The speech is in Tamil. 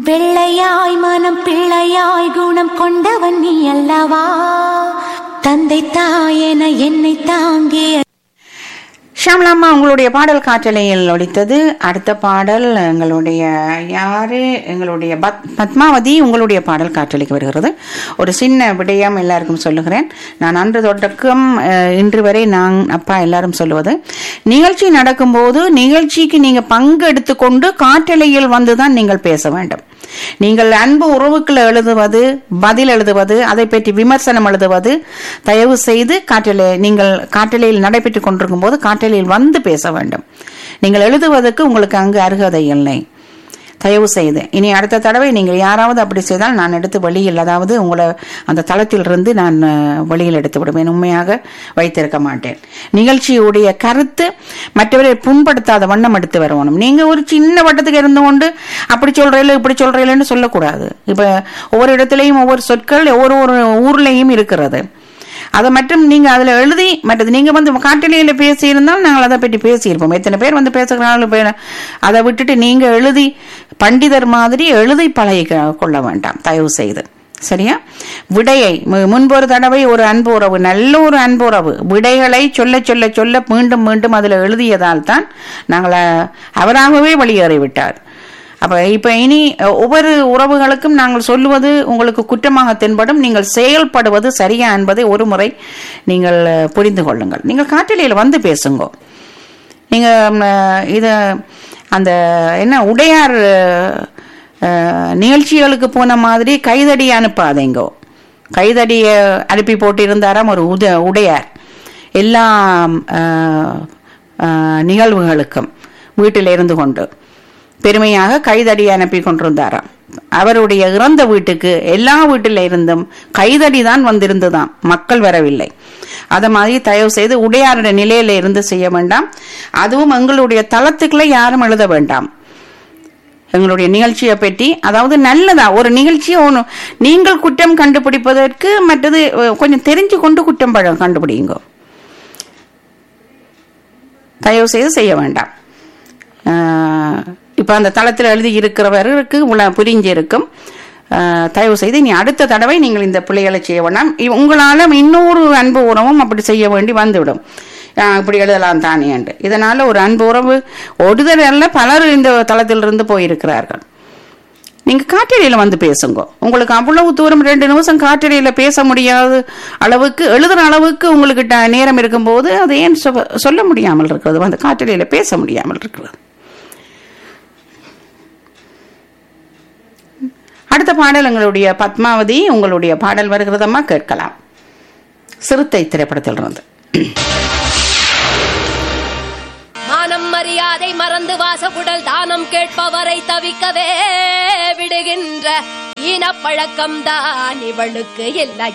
வெள்ளையாய் மனம் பிள்ளையாய் குணம் கொண்டவன் நீ அல்லவா தந்தை தாயென என்னை தாங்கிய ஷாம்லாமா உங்களுடைய பாடல் காற்றலையில் ஒலித்தது அடுத்த பாடல் எங்களுடைய யாரு எங்களுடைய பத் பத்மாவதி உங்களுடைய பாடல் காற்றலைக்கு வருகிறது ஒரு சின்ன விடயம் எல்லாருக்கும் சொல்லுகிறேன் நான் அன்று தொடக்கம் அஹ், இன்று வரை நான் அப்பா எல்லாரும் சொல்லுவது நிகழ்ச்சி நடக்கும்போது நிகழ்ச்சிக்கு நீங்க பங்கெடுத்து கொண்டு காற்றலையில் வந்துதான் நீங்கள் பேச வேண்டும் நீங்கள் அன்பு உறவுக்குள்ள எழுதுவது பதில் எழுதுவது அதை பற்றி விமர்சனம் எழுதுவது தயவு செய்து காற்றலை நீங்கள் காற்றலையில் நடைபெற்றுக் கொண்டிருக்கும் போது காற்றலையில் வந்து பேச வேண்டும் நீங்கள் எழுதுவதற்கு உங்களுக்கு அங்கு அருகதை இல்லை தயவு செய்து இனி அடுத்த தடவை நீங்கள் யாராவது அப்படி செய்தால் நான் எடுத்து வெளியில் அதாவது உங்களை அந்த தளத்திலிருந்து நான் அஹ், வெளியில் எடுத்து விடுவேன் உண்மையாக வைத்திருக்க மாட்டேன் நிகழ்ச்சியுடைய கருத்து மற்றவரை புண்படுத்தாத வண்ணம் எடுத்து வரணும் நீங்க ஒரு சின்ன வட்டத்துக்கு இருந்து கொண்டு அப்படி சொல்றீங்களோ இப்படி சொல்றீங்களன்னு சொல்லக்கூடாது இப்ப ஒவ்வொரு இடத்துலையும் ஒவ்வொரு சொற்கள் ஒவ்வொரு ஒரு ஊர்லயும் இருக்கிறது அதை மட்டும் நீங்க அதுல எழுதி மற்றது நீங்க வந்து காட்டிலையில பேசியிருந்தால் நாங்கள் அதை பற்றி பேசியிருப்போம் எத்தனை பேர் வந்து பேசுகிறார்கள் பேர் அதை விட்டுட்டு நீங்க எழுதி பண்டிதர் மாதிரி எழுதி பழகி கொள்ள வேண்டாம் தயவு செய்து சரியா விடையை மு- முன்பொரு தடவை ஒரு அன்பு உறவு நல்ல ஒரு அன்பு உறவு விடைகளை சொல்ல சொல்ல சொல்ல மீண்டும் மீண்டும் அதுல எழுதியதால் தான் நாங்கள் அஹ், அவராகவே வெளியேறிவிட்டார் அப்ப இப்ப இனி அஹ், ஒவ்வொரு உறவுகளுக்கும் நாங்கள் சொல்லுவது உங்களுக்கு குற்றமாக தென்படும் நீங்கள் செயல்படுவது சரியா என்பதை ஒரு முறை நீங்கள் அஹ், புரிந்து கொள்ளுங்கள் நீங்கள் காற்றலையில் வந்து பேசுங்க நீங்க ம், அஹ், இது அந்த என்ன உடையார் அஹ், நிகழ்ச்சிகளுக்கு போன மாதிரி கைதடி அனுப்பாதீங்கோ கைதடிய அனுப்பி போட்டிருந்தாராம் ஒரு உத உடையார் எல்லா அஹ், அஹ், நிகழ்வுகளுக்கும் வீட்டில் இருந்து கொண்டு பெருமையாக கைதடி அனுப்பி கொண்டிருந்தாராம் அவருடைய இறந்த வீட்டுக்கு எல்லா வீட்டில இருந்தும் கைதடி தான் வந்திருந்துதான் மக்கள் வரவில்லை அத மாதிரி தயவு செய்து உடையாருடைய நிலையில இருந்து செய்ய வேண்டாம் அதுவும் எங்களுடைய தளத்துக்குள்ள யாரும் எழுத வேண்டாம் எங்களுடைய நிகழ்ச்சியை பற்றி அதாவது நல்லதா ஒரு நிகழ்ச்சியை ஒன்று நீங்கள் குற்றம் கண்டுபிடிப்பதற்கு மற்றது அஹ், கொஞ்சம் தெரிஞ்சு கொண்டு குற்றம் பழம் கண்டுபிடிங்க தயவு செய்து செய்ய வேண்டாம் ஆஹ் இப்ப அந்த தளத்தில் எழுதி இருக்கிறவருக்கு உள்ள புரிஞ்சு இருக்கும் ஆஹ் தயவு செய்து நீ அடுத்த தடவை நீங்கள் இந்த பிள்ளைகளை செய்ய வேண்டாம் இ- உங்களால இன்னொரு அன்பு உறவும் அப்படி செய்ய வேண்டி வந்துவிடும் ஆஹ் இப்படி எழுதலாம் தானே என்று இதனால ஒரு அன்பு உறவு ஒருதர் அல்ல பலர் இந்த தளத்திலிருந்து போயிருக்கிறார்கள் நீங்க காற்றறையில வந்து பேசுங்க உங்களுக்கு அவ்வளவு தூரம் ரெண்டு நிமிஷம் காற்றறையில பேச முடியாத அளவுக்கு எழுதுற அளவுக்கு உங்களுக்கு ட- நேரம் இருக்கும்போது அதை ஏன் சொ- சொல்ல முடியாமல் இருக்கிறது வந்து காற்றறையில பேச முடியாமல் இருக்கிறது அடுத்த பாடல் எங்களுடைய பத்மாவதி உங்களுடைய பாடல் வருகிறதம்மா கேட்கலாம் சிறுத்தை திரைப்படத்திலிருந்து மானம் மரியாதை மறந்து வாசகுடல் தானம் கேட்பவரை தவிக்கவே விடுகின்ற ஈனப்பழக்கம் தான் இவளுக்கு எல்லா